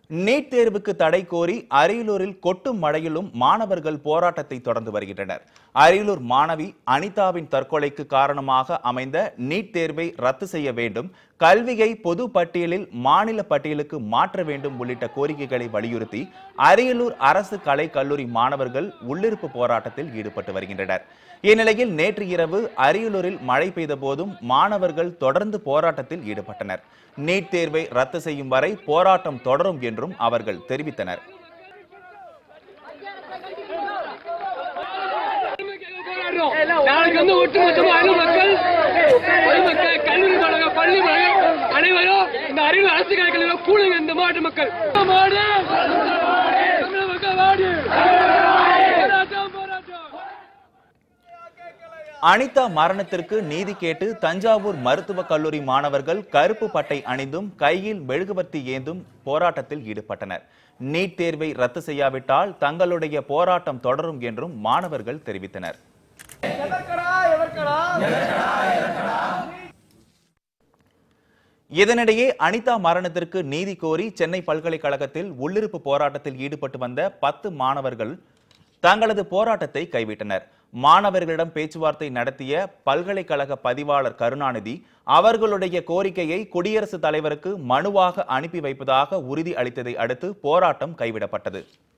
NEET தேர்வுக்கு தடை கோரி அரியலூரில் கொட்டும் மழையிலும் மாணவர்கள் போராட்டத்தை தொடர்ந்து வருகின்றனர் அரியலூர் மாணவி அனிதாவின் தற்கொலைக்கு காரணமாக அமைந்த நீட் தேர்வை ரத்து செய்ய வேண்டும் கல்வியை பொது பட்டியலில் மாநில பட்டியலுக்கு மாற்ற வேண்டும் உள்ளிட்ட கோரிக்கைகளை வலியுறுத்தி அரியலூர் அரசு கலை கல்லூரி மாணவர்கள் உள்ளிருப்பு போராட்டத்தில் ஈடுபட்டு வருகின்றனர் இந்நிலையில் நேற்று இரவு அரியலூரில் மழை பெய்த போதும் மாணவர்கள் தொடர்ந்து போராட்டத்தில் ஈடுபட்டனர் நீட் தேர்வை ரத்து செய்யும் வரை போராட்டம் தொடரும் என்றும் அவர்கள் தெரிவித்தனர் நாளைக்கு வந்து ஒட்டுமொத்தமா அரியலூர் மக்கள் பொதுமக்கள் கல்லூரி மாணவர்கள் பள்ளி மாணவர்கள் அனைவரும் இந்த அரியலூர் அரசு கலை கல்லூரி கூடுங்க இந்த மாவட்ட மக்கள் மாடு தமிழக மக்கள் மாடு போராட்டம் போராட்டம் அனிதா மரணத்திற்கு நீதி கேட்டு தஞ்சாவூர் மருத்துவக் கல்லூரி மாணவர்கள் கருப்பு பட்டை அணிந்தும் கையில் மெழுகுவர்த்தி ஏந்தும் போராட்டத்தில் ஈடுபட்டனர் நீட் தேர்வை ரத்து செய்யாவிட்டால் தங்களுடைய போராட்டம் தொடரும் என்றும் மாணவர்கள் தெரிவித்தனர் இதனிடையே அனிதா மரணத்திற்கு நீதி கோரி சென்னை பல்கலைக்கழகத்தில் உள்ளிருப்பு போராட்டத்தில் ஈடுபட்டு வந்த பத்து மாணவர்கள் தங்களது போராட்டத்தை கைவிட்டனர் மாணவர்களிடம் பேச்சுவார்த்தை நடத்திய பல்கலைக்கழக பதிவாளர் கருணாநிதி அவர்களுடைய கோரிக்கையை குடியரசுத் தலைவருக்கு மனுவாக அனுப்பி வைப்பதாக உறுதி அளித்ததை அடுத்து போராட்டம் கைவிடப்பட்டது